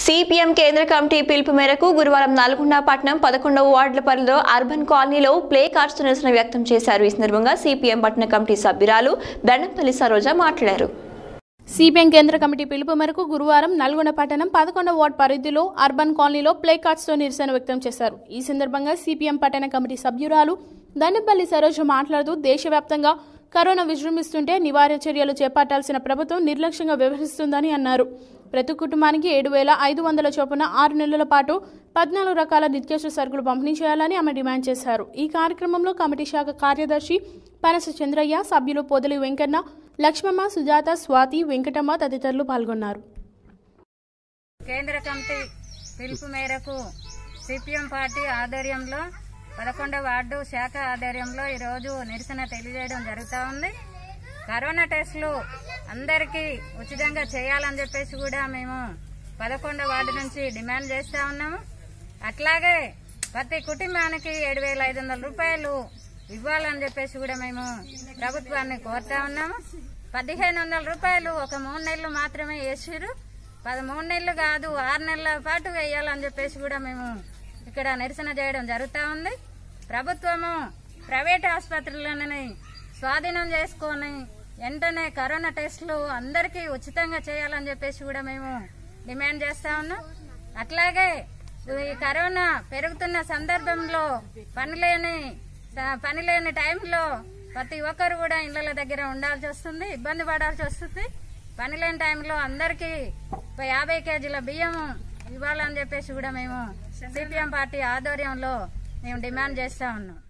CPM కేంద్ర committee పిలుపు మేరకు గురువారం నల్గొండ పట్టణం పదకొండవ వార్డుల పరిధిలో అర్బన్ కాలనీలో ప్లే కార్డ్స్ నిరసన వ్యక్తం చేశారు ఈ సందర్భంగా సిపిఎం పట్టణ కమిటీ సభ్యురాలు దండంపల్లి సరోజ మాట్లాడారు సిపిఎం కేంద్ర కమిటీ పిలుపు మేరకు గురువారం నల్గొండ పట్టణం పదకొండవ వార్డు పరిధిలో అర్బన్ కాలనీలో ప్లే కార్డ్స్తో నిరసన వ్యక్తం చేశారు ఈ సందర్భంగా సిపిఎం పట్టణ కమిటీ సభ్యురాలు దండపల్లి సరోజ మాట్లాడుతూ దేశవ్యాప్తంగా కరోనా విజృంభిస్తుంటే నివారణ చర్యలు చేపట్టాల్సిన ప్రభుత్వం నిర్లక్ష్యంగా వ్యవహరిస్తుందని అన్నారు ప్రతి కుటుంబానికి ఏడు వేల ఐదు వందల చొప్పున ఆరు నెలల పాటు పద్నాలుగు రకాల నిత్యావసర సరుకులు పంపిణీ చేయాలని ఆమె డిమాండ్ చేశారు ఈ కార్యక్రమంలో కమిటీ శాఖ కార్యదర్శి పనస చంద్రయ్య సభ్యులు పొదలి వెంకన్న లక్ష్మమ్మ సుజాత స్వాతి వెంకటమ్మ తదితరులు పాల్గొన్నారు కేంద్ర కమిటీ పిలుపు మేరకు సిపిఎం పార్టీ ఆధ్వర్యంలో పదకొండవ వార్డు శాఖ ఆధ్వర్యంలో ఈరోజు నిరసన తెలియజేయడం జరుగుతూ ఉంది కరోనా టెస్టులు అందరికీ ఉచితంగా చేయాలని చెప్పేసి కూడా మేము పదకొండవ వార్డు నుంచి డిమాండ్ చేస్తా ఉన్నాము అట్లాగే ప్రతి కుటుంబానికి ఏడు వేల ఐదు వందల రూపాయలు ఇవ్వాలని చెప్పేసి కూడా మేము ప్రభుత్వాన్ని కోరుతా ఉన్నాము పదిహేను వందల రూపాయలు ఒక మూడు నెలలు మాత్రమే వేసిరు పదమూడు నెలలు కాదు ఆరు నెలల పాటు వేయాలని చెప్పేసి కూడా మేము ఇక్కడ నిరసన చేయడం జరుగుతూ ఉంది ప్రభుత్వము ప్రైవేట్ ఆసుపత్రులని స్వాధీనం చేసుకొని వెంటనే కరోనా టెస్టులు అందరికీ ఉచితంగా చేయాలని చెప్పేసి కూడా మేము డిమాండ్ చేస్తా ఉన్నాం అట్లాగే ఈ కరోనా పెరుగుతున్న సందర్భంలో పనిలేని పనిలేని టైంలో ప్రతి ఒక్కరు కూడా ఇళ్ల దగ్గర ఉండాల్సి వస్తుంది ఇబ్బంది పడాల్సి వస్తుంది పనిలేని టైంలో అందరికీ ఒక యాభై కేజీల బియ్యం ఇవ్వాలని చెప్పేసి కూడా మేము సిపిఎం పార్టీ ఆధ్వర్యంలో మేము డిమాండ్ చేస్తా ఉన్నాం